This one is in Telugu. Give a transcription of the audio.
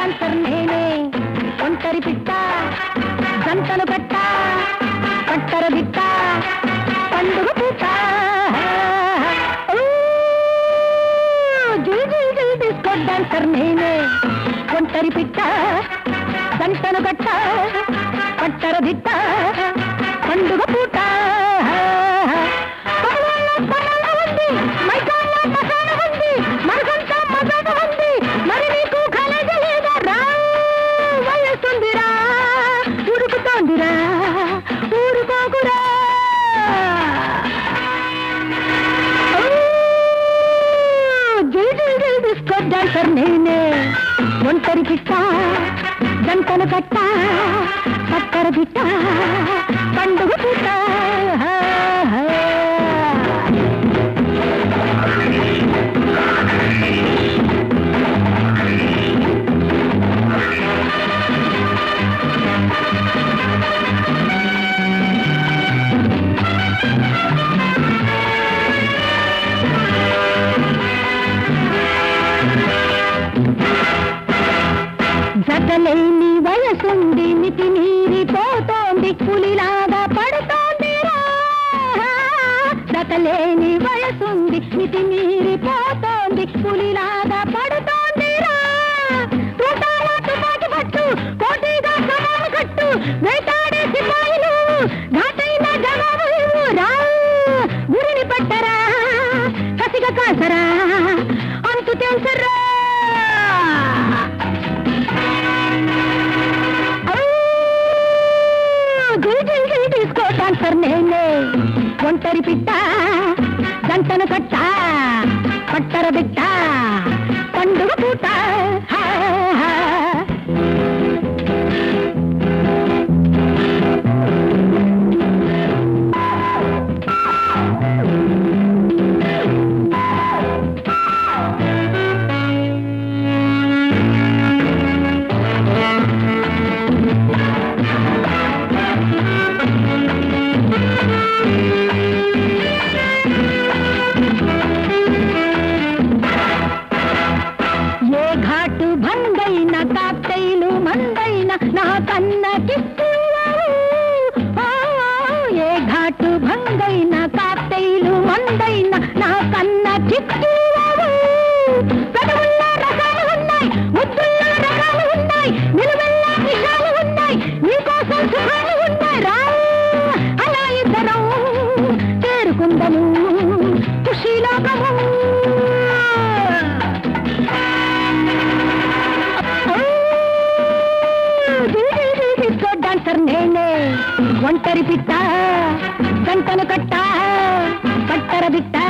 డాన్సర్ నేనే ఒంటరి పిట్ట జంటలు కట్ట పట్టర బిట్ట పండుగ పూట ఊ, జుల్ జుల్ జుల్ డిస్కో డాన్సర్ నేనే ఒంటరి పిట్ట జంటలు కట్ట పట్టర బిట్ట పండుగ పూట పగవాళ్ళ పగల ఉంది, మైకాళ్ళ మసాల ఉంది, మనసంతా మసాల ఉంది, మరి నీకు కలగ లేదా రా? వయసుందిరా, ఉరుకుతోందిరా, ఊరుకోకురా. ఓ, జిల్ జిల్ జిల్ డిస్కో డాన్సర్ నేనే ఒంటరి పిట్ట జంటలు కట్ట పక్కర పిట్ట పండుగ పుట్ట జతలేని వయసుంది మితి మీరిపోతోంది పులిలాగా పడుతోంది రా. జతలేని వయసుంది మితి మీరిపోతోంది పులిలాగా పడుతోంది రా. తూటాల తుపాకి పట్టు పోటీగా సవాలు కట్టు వేటాడే సిపాయిలు ఘాటైన జవాబు ఇవ్వు రా గురిని పట్టరా కసిగా కాసరా అంతు తెలుసరా తీసుకో డాన్సర్ నేనే ఒంటరి పిట్ట జంటను కట్ట పట్టర బిట్ట పండుగ పూట హా, హా. ఏ ఘాటు భంగైన కాక్టైలు మందైన నా కన్న కిక్కువావు. ఆ, ఏ ఘాటు భంగైన కాక్టైలు మందైన నా కన్న కిక్కువావు. పెదవుల్లో రకాలు ఉన్నాయి ముద్దుల్లో రకాలు ఉన్నాయి నిలువెల్లా విషాలు ఉన్నాయి నీకోసం సుఖాలు ఉన్నాయి రా అలా ఇద్దరం చేరుకుందము ఖుషీలోకము డాన్సర్ నేనే ఒంటరి పిట్ట గంటను కట్ట పట్టర బిట్ట